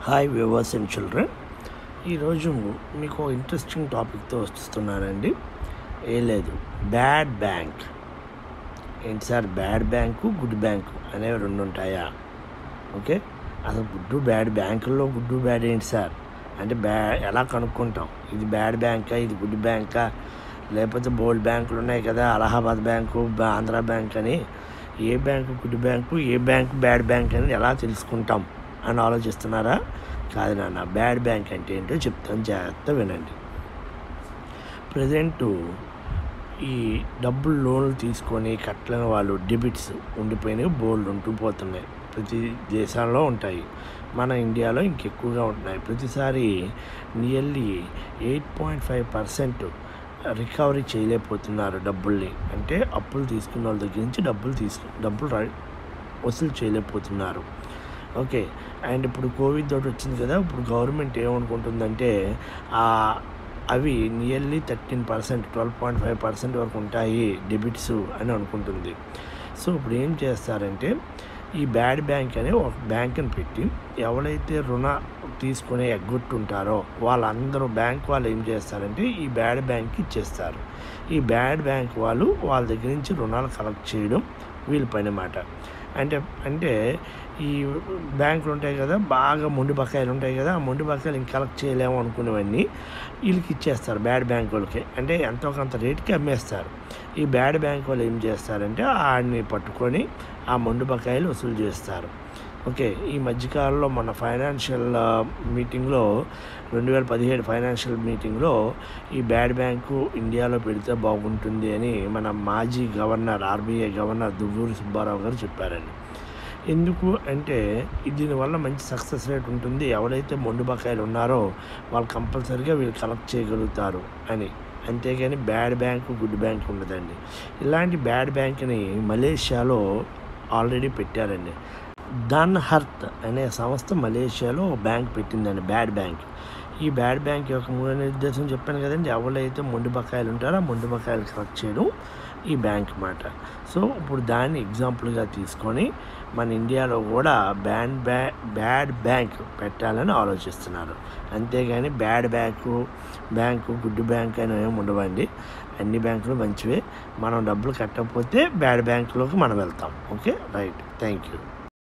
hi viewers and children ఈరోజు మీకు interesting టాపిక్తో వస్తున్నానండి ఏం లేదు బ్యాడ్ బ్యాంక్ ఏంటి sir bad bank good bank అనేవి రెండు ఉంటాయా ఓకే అసలు గుడ్డు బ్యాడ్ బ్యాంకుల్లో గుడ్డు బ్యాడ్ ఏంటి సార్ అంటే బ్యా ఎలా కనుక్కుంటాం ఇది బ్యాడ్ బ్యాంకా ఇది గుడ్ బ్యాంకా లేకపోతే బోల్డ్ బ్యాంకులు ఉన్నాయి కదా అలహాబాద్ బ్యాంకు బా- ఆంధ్రా బ్యాంక్ అని ఏ బ్యాంకు గుడ్ బ్యాంకు ఏ బ్యాంకు బ్యాడ్ బ్యాంక్ అని ఎలా తెలుసుకుంటాం అని ఆలోచిస్తున్నారా కాదు నాన్న బ్యాడ్ బ్యాంక్ అంటే ఏంటో చెప్తాను జాగ్రత్త వినండి ప్రజెంటు ఈ డబ్బులు లోన్లు తీసుకొని కట్టలేని వాళ్ళు డెబిట్స్ ఉండిపోయినవి బోల్డ్ ఉంటూ పోతున్నాయి ప్రతి దేశాల్లో ఉంటాయి మన ఇండియాలో ఇంకెక్కువగా ఉంటున్నాయి ప్రతిసారి nearly eight point five percent recovery చేయలేకపోతున్నారు డబ్బుల్ని అంటే అప్పులు తీసుకున్న వాళ్ళ దగ్గర నుంచి డబ్బులు తీసుకు డబ్బులు ర- వసూలు చేయలేకపోతున్నారు ఓకే అండ్ ఇప్పుడు కోవిడ్ తోటి వచ్చింది కదా ఇప్పుడు గవర్నమెంట్ ఏమనుకుంటుందంటే ఆ అవి nearly thirteen percent twelve point five percent వరకు ఉంటాయి డెబిట్స్ అని అనుకుంటుంది సో ఇప్పుడు ఏం చేస్తారంటే ఈ బ్యాడ్ బ్యాంక్ అనే ఒక బ్యాంకుని పెట్టి ఎవరైతే రుణ తీసుకునే ఎగ్గొట్టుంటారో వాళ్ళందరూ బ్యాంక్ వాళ్ళు ఏం చేస్తారంటే ఈ బ్యాడ్ బ్యాంక్కి ఇచ్చేస్తారు ఈ బ్యాడ్ బ్యాంక్ వాళ్ళు వాళ్ళ దగ్గర నుంచి రుణాలు కలెక్ట్ చేయడం వీళ్ళ పని మాట అంటే అంటే ఈ బ్యాంకులు ఉంటాయి కదా బాగా మొండి బకాయిలు ఉంటాయి కదా ఆ మొండి బకాయిలు ఇంక కలెక్ట్ చేయలేము అనుకునేవన్నీ వీళ్ళకి ఇచ్చేస్తారు బ్యాడ్ బ్యాంక్ వాళ్ళకి అంటే ఎంతో కొంత రేటుకి అమ్మేస్తారు ఈ బ్యాడ్ బ్యాంక్ వాళ్ళు ఏం చేస్తారంటే ఆడిని పట్టుకొని ఆ మొండి బకాయిలు వసూలు చేస్తారు ఓకే ఈ మధ్యకాలంలో మన ఫైనాన్షియల్ మీటింగ్లో రెండు వేల పదిహేడు ఫైనాన్షియల్ మీటింగ్లో ఈ బ్యాడ్ బ్యాంకు ఇండియాలో పెడితే బాగుంటుంది అని మన మాజీ governor RBI governor Duvvuri Subbarao గారు చెప్పారండి ఎందుకు అంటే దీనివల్ల మంచి సక్సెస్ రేట్ ఉంటుంది ఎవరైతే మొండి బకాయిలు ఉన్నారో వాళ్ళు కంపల్సరీగా వీళ్ళు కలెక్ట్ చేయగలుగుతారు అని అంతేగాని బ్యాడ్ బ్యాంకు గుడ్ బ్యాంక్ ఉండదండి ఇలాంటి బ్యాడ్ బ్యాంక్ని మలేషియాలో ఆల్రెడీ పెట్టారండి దన్ హర్త్ అనే సంస్థ మలేషియాలో ఓ బ్యాంక్ పెట్టిందండి బ్యాడ్ బ్యాంక్ ఈ బ్యాడ్ బ్యాంక్ యొక్క మూల నిర్దేశం చెప్పాను కదండి ఎవరైతే మొండి బకాయిలు ఉంటారో ఆ మొండి బకాయిలు కలెక్ట్ చేయడం ఈ బ్యాంక్ మాట సో ఇప్పుడు దాన్ని ఎగ్జాంపుల్గా తీసుకొని మన ఇండియాలో కూడా బ్యాన్ బ్యా బ్యాడ్ బ్యాంక్ పెట్టాలని ఆలోచిస్తున్నారు అంతేగాని bad bank bank good bank అని ఏమి ఉండవండి అన్ని బ్యాంకులు మంచివే మనం డబ్బులు కట్టకపోతే బ్యాడ్ బ్యాంకులోకి మనం వెళ్తాం ఓకే రైట్ థ్యాంక్ యూ